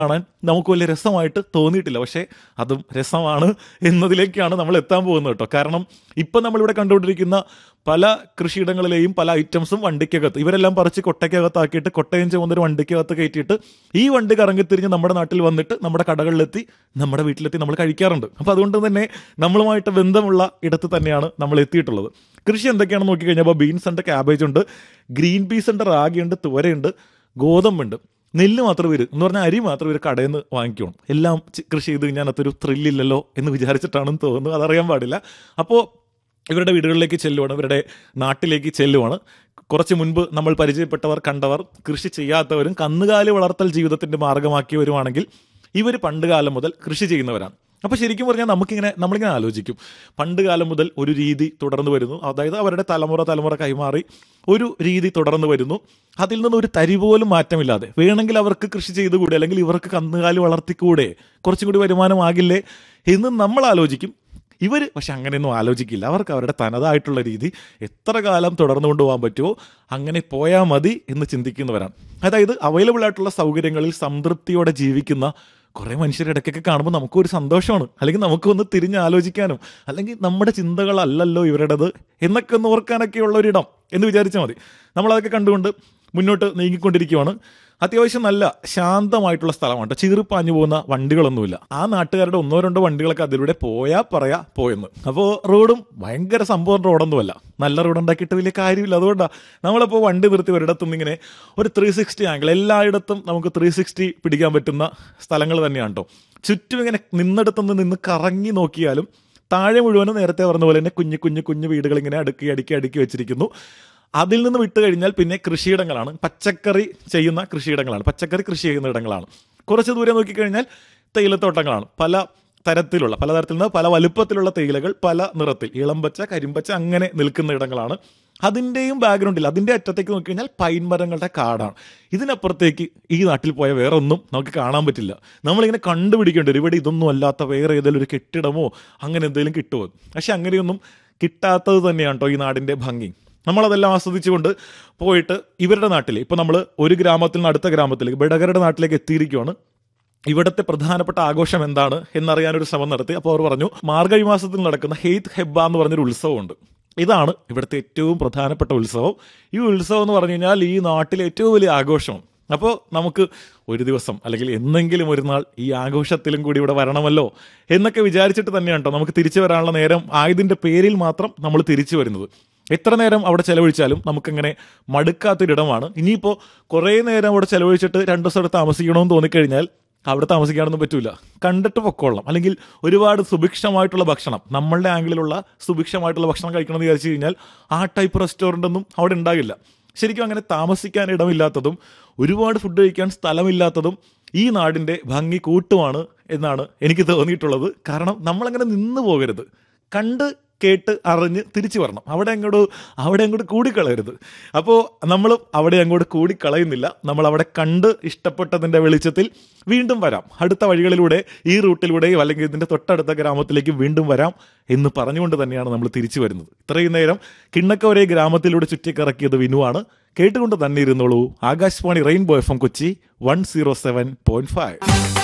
കാണാൻ നമുക്ക് വലിയ രസമായിട്ട് തോന്നിയിട്ടില്ല പക്ഷേ അതും രസമാണ് എന്നതിലേക്കാണ് നമ്മൾ എത്താൻ പോകുന്നത് കേട്ടോ കാരണം ഇപ്പം നമ്മളിവിടെ കണ്ടുകൊണ്ടിരിക്കുന്ന പല കൃഷിയിടങ്ങളിലെയും പല ഐറ്റംസും വണ്ടിക്കകത്ത് ഇവരെല്ലാം പറിച്ച് കൊട്ടയ്ക്കകത്താക്കിയിട്ട് കൊട്ടയം ചുമന്നൊരു വണ്ടിക്കകത്ത് കയറ്റിയിട്ട് ഈ വണ്ടി കറങ്ങിത്തിരിഞ്ഞ് നമ്മുടെ നാട്ടിൽ വന്നിട്ട് നമ്മുടെ കടകളിലെത്തി നമ്മുടെ വീട്ടിലെത്തി നമ്മൾ കഴിക്കാറുണ്ട് അപ്പോൾ അതുകൊണ്ട് തന്നെ നമ്മളുമായിട്ട് ബന്ധമുള്ള ഇടത്ത് തന്നെയാണ് നമ്മൾ എത്തിയിട്ടുള്ളത് കൃഷി എന്തൊക്കെയാണെന്ന് നോക്കിക്കഴിഞ്ഞപ്പോൾ ബീൻസ് ഉണ്ട് ക്യാബേജ് ഉണ്ട് ഗ്രീൻ പീസ് ഉണ്ട് റാഗിയുണ്ട് തുവരയുണ്ട് ഗോതമ്പുണ്ട് നെല്ല് മാത്രം ഇവർ എന്ന് പറഞ്ഞാൽ അരി മാത്രം ഇവർ കടയിൽ നിന്ന് വാങ്ങിക്കണം എല്ലാം ചി- കൃഷി ചെയ്ത് കഴിഞ്ഞാൽ അതൊരു ത്രില്ലില്ലല്ലോ എന്ന് വിചാരിച്ചിട്ടാണെന്ന് തോന്നുന്നു അതറിയാൻ പാടില്ല അപ്പോൾ ഇവരുടെ വീടുകളിലേക്ക് ചെല്ലുവാണ് ഇവരുടെ നാട്ടിലേക്ക് ചെല്ലുവാണ് കുറച്ച് മുൻപ് നമ്മൾ പരിചയപ്പെട്ടവർ കണ്ടവർ കൃഷി ചെയ്യാത്തവരും കന്നുകാലി വളർത്തൽ ജീവിതത്തിന്റെ മാർഗമാക്കിയവരുമാണെങ്കിൽ ഇവർ പണ്ട് കാലം മുതൽ കൃഷി ചെയ്യുന്നവരാണ് അപ്പോൾ ശരിക്കും പറഞ്ഞാൽ നമുക്കിങ്ങനെ നമ്മളിങ്ങനെ ആലോചിക്കും പണ്ട് കാലം മുതൽ ഒരു രീതി തുടർന്ന് വരുന്നു അതായത് അവരുടെ തലമുറ തലമുറ കൈമാറി ഒരു രീതി തുടർന്ന് വരുന്നു അതിൽ നിന്ന് ഒരു തരി പോലും മാറ്റമില്ലാതെ വേണമെങ്കിൽ അവർക്ക് കൃഷി ചെയ്തുകൂടെ അല്ലെങ്കിൽ ഇവർക്ക് കന്നുകാലി വളർത്തിക്കൂടെ കുറച്ചും കൂടി വരുമാനമാകില്ലേ എന്ന് നമ്മൾ ആലോചിക്കും ഇവർ പക്ഷെ അങ്ങനെയൊന്നും ആലോചിക്കില്ല അവർക്ക് അവരുടെ തനതായിട്ടുള്ള രീതി എത്ര കാലം തുടർന്നു കൊണ്ടുപോകാൻ പറ്റുമോ അങ്ങനെ പോയാൽ മതി എന്ന് ചിന്തിക്കുന്നവരാണ് അതായത് അവൈലബിൾ ആയിട്ടുള്ള സൗകര്യങ്ങളിൽ സംതൃപ്തിയോടെ ജീവിക്കുന്ന കുറേ മനുഷ്യരുടെ ഇടയ്ക്കൊക്കെ കാണുമ്പോൾ നമുക്കൊരു സന്തോഷമാണ് അല്ലെങ്കിൽ നമുക്കൊന്ന് തിരിഞ്ഞ് ആലോചിക്കാനും അല്ലെങ്കിൽ നമ്മുടെ ചിന്തകളല്ലല്ലോ ഇവരുടേത് എന്നൊക്കെ ഒന്ന് ഓർക്കാനൊക്കെയുള്ള ഒരിടം എന്ന് വിചാരിച്ചാൽ മതി നമ്മളതൊക്കെ കണ്ടുകൊണ്ട് മുന്നോട്ട് നീങ്ങിക്കൊണ്ടിരിക്കുവാണ് അത്യാവശ്യം നല്ല ശാന്തമായിട്ടുള്ള സ്ഥലമാണ് കേട്ടോ ചീറിപ്പാഞ്ഞു പോകുന്ന വണ്ടികളൊന്നുമില്ല ആ നാട്ടുകാരുടെ ഒന്നോ രണ്ടോ വണ്ടികളൊക്കെ അതിലൂടെ പോയാ പറയാ പോയെന്ന് അപ്പോൾ റോഡും ഭയങ്കര സംഭവം റോഡൊന്നുമല്ല നല്ല റോഡ് ഉണ്ടാക്കിയിട്ട് വലിയ കാര്യമില്ല അതുകൊണ്ടാണ് നമ്മളിപ്പോൾ വണ്ടി നിർത്തി ഒരിടത്തും ഇങ്ങനെ ഒരു ത്രീ സിക്സ്റ്റി ആംഗിൾ എല്ലായിടത്തും നമുക്ക് ത്രീ സിക്സ്റ്റി പിടിക്കാൻ പറ്റുന്ന സ്ഥലങ്ങൾ തന്നെയാണ് കേട്ടോ ചുറ്റും ഇങ്ങനെ നിന്നിടത്തുനിന്ന് നിന്ന് കറങ്ങി നോക്കിയാലും താഴെ മുഴുവനും നേരത്തെ പറഞ്ഞ പോലെ തന്നെ കുഞ്ഞു കുഞ്ഞു കുഞ്ഞു വീടുകൾ ഇങ്ങനെ അടുക്കി അടുക്കി അടുക്കി വെച്ചിരിക്കുന്നു അതിൽ നിന്ന് വിട്ട് കഴിഞ്ഞാൽ പിന്നെ കൃഷിയിടങ്ങളാണ് പച്ചക്കറി ചെയ്യുന്ന കൃഷിയിടങ്ങളാണ് പച്ചക്കറി കൃഷി ചെയ്യുന്ന ഇടങ്ങളാണ് കുറച്ച് ദൂരെ നോക്കിക്കഴിഞ്ഞാൽ തേയിലത്തോട്ടങ്ങളാണ് പല തരത്തിലുള്ള പലതരത്തിലുള്ള പല വലുപ്പത്തിലുള്ള തേയിലകൾ പല നിറത്തിൽ ഇളംപച്ച കരിമ്പച്ച അങ്ങനെ നിൽക്കുന്ന ഇടങ്ങളാണ് അതിൻ്റെയും ബാക്ക്ഗ്രൗണ്ടിൽ അതിൻ്റെ അറ്റത്തേക്ക് നോക്കിക്കഴിഞ്ഞാൽ പൈൻ മരങ്ങളുടെ കാടാണ് ഇതിനപ്പുറത്തേക്ക് ഈ നാട്ടിൽ പോയ വേറെ ഒന്നും നമുക്ക് കാണാൻ പറ്റില്ല നമ്മളിങ്ങനെ കണ്ടുപിടിക്കേണ്ടി വരും ഇവിടെ ഇതൊന്നും അല്ലാത്ത വേറെ ഏതെങ്കിലും ഒരു കെട്ടിടമോ അങ്ങനെ എന്തെങ്കിലും കിട്ടുമോ പക്ഷെ അങ്ങനെയൊന്നും കിട്ടാത്തത് തന്നെയാണ് കേട്ടോ ഈ നാടിൻ്റെ ഭംഗി നമ്മളതെല്ലാം ആസ്വദിച്ചുകൊണ്ട് പോയിട്ട് ഇവരുടെ നാട്ടിൽ ഇപ്പം നമ്മൾ ഒരു ഗ്രാമത്തിൽ നിന്ന് അടുത്ത ഗ്രാമത്തിലേക്ക് ബഡകരുടെ നാട്ടിലേക്ക് എത്തിയിരിക്കുകയാണ് ഇവിടുത്തെ പ്രധാനപ്പെട്ട ആഘോഷം എന്താണ് എന്നറിയാനൊരു ശ്രമം നടത്തി അപ്പോൾ അവർ പറഞ്ഞു മാർഗഴി മാസത്തിൽ നടക്കുന്ന ഹെയ്ത്ത് ഹെബ്ബ എന്ന് പറഞ്ഞൊരു ഉത്സവമുണ്ട് ഇതാണ് ഇവിടുത്തെ ഏറ്റവും പ്രധാനപ്പെട്ട ഉത്സവം ഈ ഉത്സവം എന്ന് പറഞ്ഞു കഴിഞ്ഞാൽ ഈ നാട്ടിലെ ഏറ്റവും വലിയ ആഘോഷം അപ്പോൾ നമുക്ക് ഒരു ദിവസം അല്ലെങ്കിൽ എന്നെങ്കിലും ഒരു നാൾ ഈ ആഘോഷത്തിലും കൂടി ഇവിടെ വരണമല്ലോ എന്നൊക്കെ വിചാരിച്ചിട്ട് തന്നെയാണ് കേട്ടോ നമുക്ക് തിരിച്ചു വരാനുള്ള നേരം ആയതിൻ്റെ പേരിൽ മാത്രം നമ്മൾ തിരിച്ചു വരുന്നത് എത്ര നേരം അവിടെ ചെലവഴിച്ചാലും നമുക്കങ്ങനെ മടുക്കാത്തൊരിടമാണ് ഇനിയിപ്പോൾ കുറേ നേരം അവിടെ ചെലവഴിച്ചിട്ട് രണ്ട് ദിവസം താമസിക്കണമെന്ന് തോന്നിക്കഴിഞ്ഞാൽ അവിടെ താമസിക്കാനൊന്നും പറ്റൂല കണ്ടിട്ട് പൊക്കോളാം അല്ലെങ്കിൽ ഒരുപാട് സുഭിക്ഷമായിട്ടുള്ള ഭക്ഷണം നമ്മളുടെ ആംഗിളിലുള്ള സുഭിക്ഷമായിട്ടുള്ള ഭക്ഷണം കഴിക്കണം എന്ന് വിചാരിച്ചു കഴിഞ്ഞാൽ ആ ടൈപ്പ് റെസ്റ്റോറൻ്റ് ഒന്നും അവിടെ ഉണ്ടാകില്ല ശരിക്കും അങ്ങനെ താമസിക്കാൻ ഇടമില്ലാത്തതും ഒരുപാട് ഫുഡ് കഴിക്കാൻ സ്ഥലമില്ലാത്തതും ഈ നാടിൻ്റെ ഭംഗി കൂട്ടുമാണ് എന്നാണ് എനിക്ക് തോന്നിയിട്ടുള്ളത് കാരണം നമ്മളങ്ങനെ നിന്ന് പോകരുത് കണ്ട് കേട്ട് അറിഞ്ഞ് തിരിച്ചു വരണം അവിടെ അങ്ങോട്ട് അവിടെ അങ്ങോട്ട് കൂടിക്കളയരുത് അപ്പോൾ നമ്മൾ അവിടെ അങ്ങോട്ട് കൂടിക്കളയുന്നില്ല നമ്മൾ അവിടെ കണ്ട് ഇഷ്ടപ്പെട്ടതിൻ്റെ വെളിച്ചത്തിൽ വീണ്ടും വരാം അടുത്ത വഴികളിലൂടെ ഈ റൂട്ടിലൂടെയോ അല്ലെങ്കിൽ ഇതിൻ്റെ തൊട്ടടുത്ത ഗ്രാമത്തിലേക്ക് വീണ്ടും വരാം എന്ന് പറഞ്ഞുകൊണ്ട് തന്നെയാണ് നമ്മൾ തിരിച്ചു വരുന്നത് ഇത്രയും നേരം കിണ്ണക്കവരെ ഗ്രാമത്തിലൂടെ ചുറ്റിക്കറക്കിയത് വിനുവാണ് കേട്ടുകൊണ്ട് തന്നെ ഇരുന്നോളൂ Akashvani rainbow F M Kochi one zero seven point five